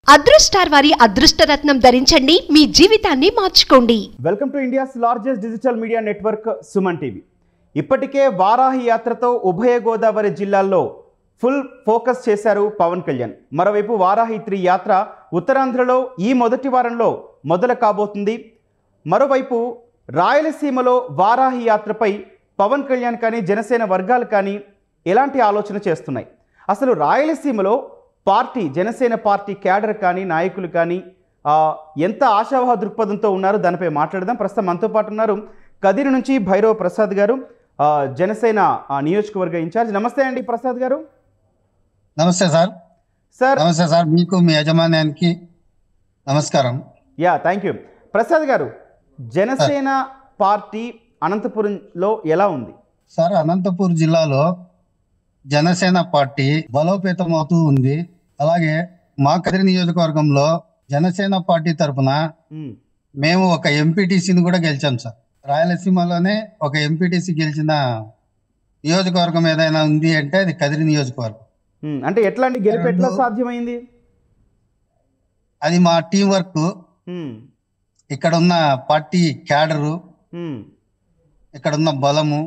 అదృష్టార్ వారి అదృష్టరత్నం ధరించండి మీ జీవితాన్ని మార్చుకోండి welcome to India's largest digital media network Suman TV ఇప్పటికే వారాహి యాత్రతో ఉభయ గోదావరి జిల్లాల్లో ఫుల్ ఫోకస్ చేశారు పవన్ కళ్యాణ్ మరోవైపు వారాహి త్రీ యాత్ర ఉత్తరాంధ్రలో ఈ మొదటి వారంలో మొదలు కాబోతుంది మరోవైపు రాయలసీమలో వారాహి యాత్రపై పవన్ కళ్యాణ్ కానీ జనసేన వర్గాలు కానీ ఎలాంటి ఆలోచన చేస్తున్నాయి అసలు రాయలసీమలో పార్టీ జనసేన పార్టీ క్యాడర్ కానీ నాయకులు కానీ ఆ, ఎంత ఆశావహ దృక్పథంతో ఉన్నారు దానిపై మాట్లాడదాం ప్రస్తుతం మనతో పాటు ఉన్నారు కదిరి నుంచి భైరవ ప్రసాద్ గారు ఆ, జనసేన ఆ, నియోజకవర్గ ఇన్ఛార్జ్ నమస్తే అండి ప్రసాద్ గారు నమస్తే సార్ సార్ నమస్తే సార్ మీకు మీ యజమాన్యానికి నమస్కారం యా థ్యాంక్ యూ ప్రసాద్ గారు జనసేన పార్టీ అనంతపురంలో ఎలా ఉంది సార్ అనంతపూర్ జిల్లాలో జనసేన పార్టీ బలోపేతం అవుతూ ఉంది అలాగే మా కదిరి నియోజకవర్గంలో జనసేన పార్టీ తరఫున ఉమ్, మేము ఒక ఎంపీటీసీని కూడా గెలిచాం సార్ రాయలసీమలోనే ఒక ఎంపీటీసీ గెలిచిన నియోజకవర్గం ఏదైనా ఉంది అంటే అది కదిరి నియోజకవర్గం ఉమ్, అంటే ఎట్లాంటి గెలుపు ఎట్లా రెండు- సాధ్యమైంది అది మా టీం వర్క్ ఉమ్, ఇక్కడ ఉన్న పార్టీ క్యాడరు ఉమ్, ఇక్కడ ఉన్న బలము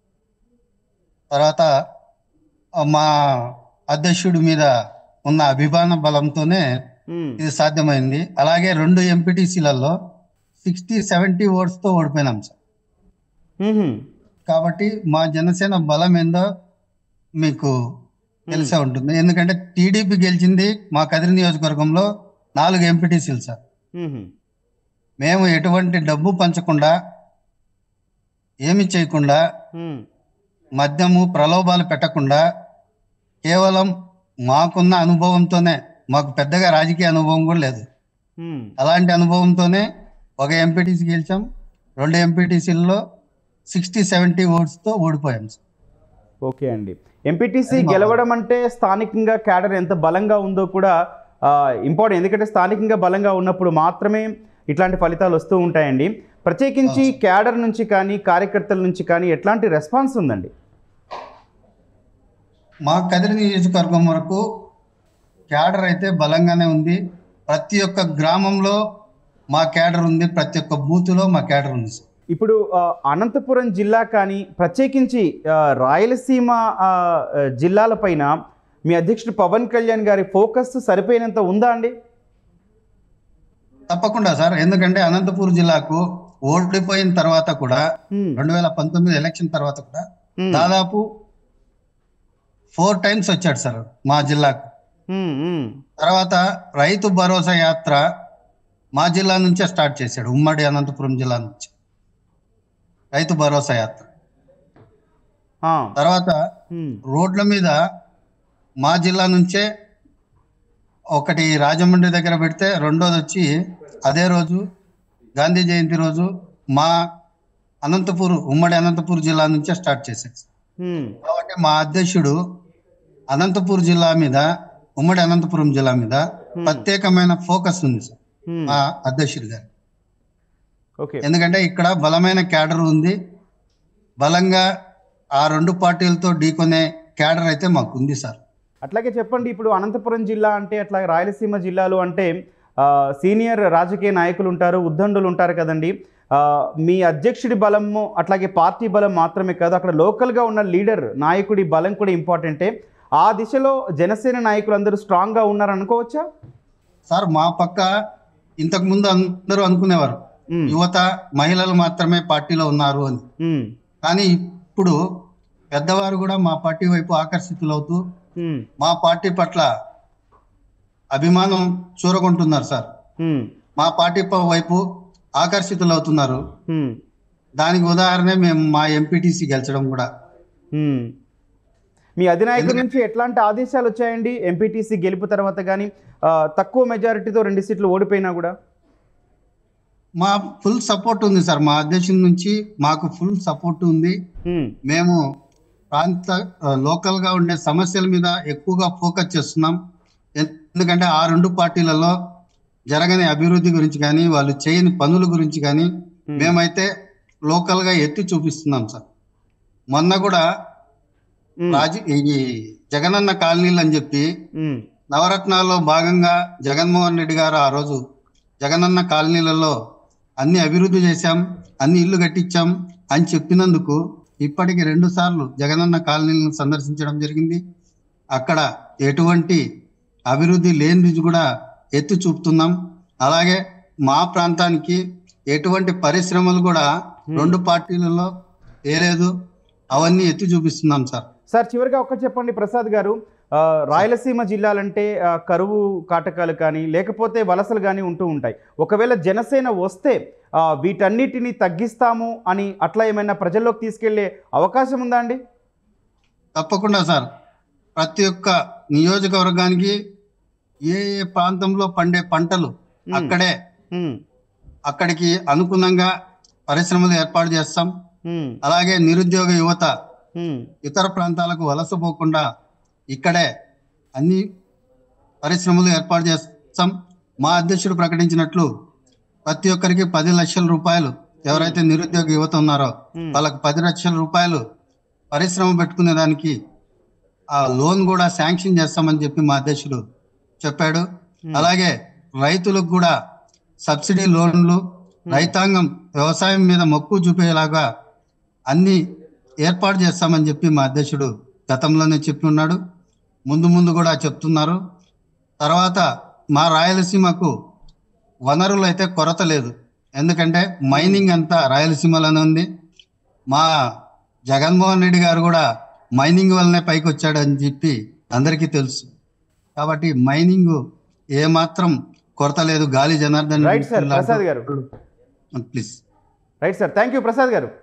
తర్వాత ఆ, మా అధ్యక్షుడి మీద ఉన్న అభిమాన బలంతోనే ఉమ్, ఇది సాధ్యమైంది అలాగే రెండు ఎంపీటీసీలలో సిక్స్టీ సెవెంటీ ఓట్స్తో ఓడిపోయినాం సార్ ఉహుం, కాబట్టి మా జనసేన బలం ఏందో మీకు తెలిసే ఉంటుంది ఎందుకంటే టీడీపీ గెలిచింది మా కదిరి నియోజకవర్గంలో నాలుగు ఎంపీటీసీలు సార్ ఉహుం, మేము ఎటువంటి డబ్బు పంచకుండా ఏమి చేయకుండా ఉమ్, మద్యము ప్రలోభాలు పెట్టకుండా కేవలం మాకున్న అనుభవంతోనే మాకు పెద్దగా రాజకీయ అనుభవం కూడా లేదు ఉమ్, అలాంటి అనుభవంతోనే ఒక ఎంపీటీసీ గెలిచాం రెండు ఎంపీటీసీల్లో సిక్స్టీ సెవెంటీ ఓట్స్తో ఓడిపోయాం సార్. ఓకే అండి ఎంపీటీసీ అది మా- గెలవడం అంటే స్థానికంగా క్యాడర్ ఎంత బలంగా ఉందో కూడా ఇంపార్టెంట్ ఎందుకంటే స్థానికంగా బలంగా ఉన్నప్పుడు మాత్రమే ఇట్లాంటి ఫలితాలు వస్తూ ఉంటాయండి ప్రత్యేకించి క్యాడర్ నుంచి కానీ కార్యకర్తల నుంచి కానీ ఎట్లాంటి రెస్పాన్స్ ఉందండి మా కదిరి నియోజకవర్గం వరకు క్యాడర్ అయితే బలంగానే ఉంది ప్రతి ఒక్క గ్రామంలో మా క్యాడర్ ఉంది ప్రతి ఒక్క బూత్లో మా క్యాడర్ ఉంది సార్ ఇప్పుడు ఆ, అనంతపురం జిల్లా కానీ ప్రత్యేకించి ఆ, రాయలసీమ ఆ, ఆ, జిల్లాలపైన మీ అధ్యక్షుడు పవన్ కళ్యాణ్ గారి ఫోకస్ సరిపోయినంత ఉందా అండి తప్పకుండా సార్ ఎందుకంటే అనంతపూర్ జిల్లాకు ఓడిపోయిన తర్వాత కూడా ఉమ్, రెండు వేల పంతొమ్మిది ఎలక్షన్ తర్వాత కూడా ఉమ్, దాదాపు ఫోర్ టైమ్స్ వచ్చాడు సార్ మా జిల్లాకు ఉమ్, ఉమ్, తర్వాత రైతు భరోసా యాత్ర మా జిల్లా నుంచే స్టార్ట్ చేశాడు ఉమ్మడి అనంతపురం జిల్లా నుంచి రైతు భరోసా యాత్ర ఆ, తర్వాత ఉమ్, రోడ్ల మీద మా జిల్లా నుంచే ఒకటి రాజమండ్రి దగ్గర పెడితే రెండోది వచ్చి అదే రోజు గాంధీ జయంతి రోజు మా అనంతపూర్ ఉమ్మడి అనంతపూర్ జిల్లా నుంచే స్టార్ట్ చేశాడు ఉమ్, కాబట్టి మా అధ్యక్షుడు అనంతపూర్ జిల్లా మీద ఉమ్మడి అనంతపురం జిల్లా మీద ప్రత్యేకమైన ఫోకస్ ఉంది సార్ ఉమ్, మా అధ్యక్షుడి గారు ఓకే ఎందుకంటే ఇక్కడ బలమైన క్యాడర్ ఉంది బలంగా ఆ రెండు పార్టీలతో ఢీకొనే క్యాడర్ అయితే మాకు ఉంది సార్ అట్లాగే చెప్పండి ఇప్పుడు అనంతపురం జిల్లా అంటే అట్లాగే రాయలసీమ జిల్లాలు అంటే ఆ, సీనియర్ రాజకీయ నాయకులు ఉంటారు ఉద్దండులు ఉంటారు కదండి ఆ, మీ అధ్యక్షుడి బలము అట్లాగే పార్టీ బలం మాత్రమే కాదు అక్కడ లోకల్గా ఉన్న లీడర్ నాయకుడి బలం కూడా ఇంపార్టెంటే ఆ దిశలో జనసేన నాయకులు అందరూ స్ట్రాంగ్గా ఉన్నారు అనుకోవచ్చా సార్ మా పక్క ఇంతకు ముందు అందరూ అనుకునేవారు ఉమ్, యువత మహిళలు మాత్రమే పార్టీలో ఉన్నారు అని ఉమ్, కానీ ఇప్పుడు పెద్దవారు కూడా మా పార్టీ వైపు ఆకర్షితులవుతూ ఉమ్, మా పార్టీ పట్ల అభిమానం చూరగొంటున్నారు సార్ ఉమ్, మా పార్టీ ప- వైపు ఆకర్షితులవుతున్నారు ఉమ్, దానికి ఉదాహరణే మేము మా ఎంపీటీసీ గెలిచడం కూడా ఉమ్. మీ అధినాయకుడి నుంచి ఎట్లాంటి ఆదేశాలు వచ్చాయండి ఎంపీటీసీ గెలుపు తర్వాత కానీ తక్కువ మెజారిటీతో రెండు సీట్లు ఓడిపోయినా కూడా మా ఫుల్ సపోర్ట్ ఉంది సార్ మా అధ్యక్షుడి నుంచి మాకు ఫుల్ సపోర్ట్ ఉంది ఉమ్, మేము ప్రాంత లోకల్ గా ఉండే సమస్యల మీద ఎక్కువగా ఫోకస్ చేస్తున్నాం ఎందుకంటే ఆ రెండు పార్టీలలో జరగని అభివృద్ధి గురించి కానీ వాళ్ళు చేయని పనుల గురించి కానీ ఉమ్, మేమైతే లోకల్ గా ఎత్తి చూపిస్తున్నాం సార్ మొన్న కూడా ఉమ్, రాజు ఈ జగనన్న కాలనీలు అని చెప్పి ఉమ్, నవరత్నాల్లో భాగంగా జగన్మోహన్ రెడ్డి గారు ఆ రోజు జగనన్న కాలనీలలో అన్ని అభివృద్ధి చేశాం అన్ని ఇల్లు కట్టించాం అని చెప్పినందుకు ఇప్పటికి రెండు సార్లు జగనన్న కాలనీలను సందర్శించడం జరిగింది అక్కడ ఎటువంటి అభివృద్ధి లేనిది కూడా ఎత్తి చూపుతున్నాం అలాగే మా ప్రాంతానికి ఎటువంటి పరిశ్రమలు కూడా రెండు పార్టీలలో ఏలేదు అవన్నీ ఎత్తి చూపిస్తున్నాం సార్ సార్ చివరిగా ఒక్కటి చెప్పండి ప్రసాద్ గారు ఆ, రాయలసీమ జిల్లాలంటే ఆ, కరువు కాటకాలు కానీ లేకపోతే వలసలు కానీ ఉంటూ ఉంటాయి ఒకవేళ జనసేన వస్తే ఆ, వీటన్నిటిని తగ్గిస్తాము అని అట్లా ఏమైనా ప్రజల్లోకి తీసుకెళ్లే అవకాశం ఉందా అండి తప్పకుండా సార్ ప్రతి ఒక్క నియోజకవర్గానికి ఏ ఏ ప్రాంతంలో పండే పంటలు మ్మ్. అక్కడే ఉమ్, అక్కడికి అనుగుణంగా పరిశ్రమలు ఏర్పాటు చేస్తాం ఉమ్, అలాగే నిరుద్యోగ యువత ఉమ్, ఇతర ప్రాంతాలకు వలసపోకుండా ఇక్కడే అన్ని పరిశ్రమలు ఏర్పాటు చేస్తాం మా అధ్యక్షుడు ప్రకటించినట్లు ప్రతి ఒక్కరికి పది లక్షల రూపాయలు ఎవరైతే నిరుద్యోగ యువత ఉన్నారో Hmm. వాళ్ళకి పది లక్షల రూపాయలు పరిశ్రమ పెట్టుకునే దానికి ఆ లోన్ కూడా శాంక్షన్ చేస్తామని చెప్పి మా అధ్యక్షుడు చెప్పాడు అలాగే రైతులకు కూడా సబ్సిడీ లోన్లు రైతాంగం వ్యవసాయం మీద మక్కువ చూపేలాగా అన్ని ఏర్పాటు చేస్తామని చెప్పి మా అధ్యక్షుడు గతంలోనే చెప్పి ఉన్నాడు ముందు ముందు కూడా చెప్తున్నారు తర్వాత మా రాయలసీమకు వనరులు అయితే కొరత లేదు ఎందుకంటే మైనింగ్ అంతా రాయలసీమలోనే ఉంది మా జగన్మోహన్ రెడ్డి గారు కూడా మైనింగ్ వల్లనే పైకి వచ్చాడు అని చెప్పి అందరికీ తెలుసు కాబట్టి మైనింగ్ ఏమాత్రం కొరత లేదు గాలి Janardhan right sir Prasad garu please right sir thank you Prasad గారు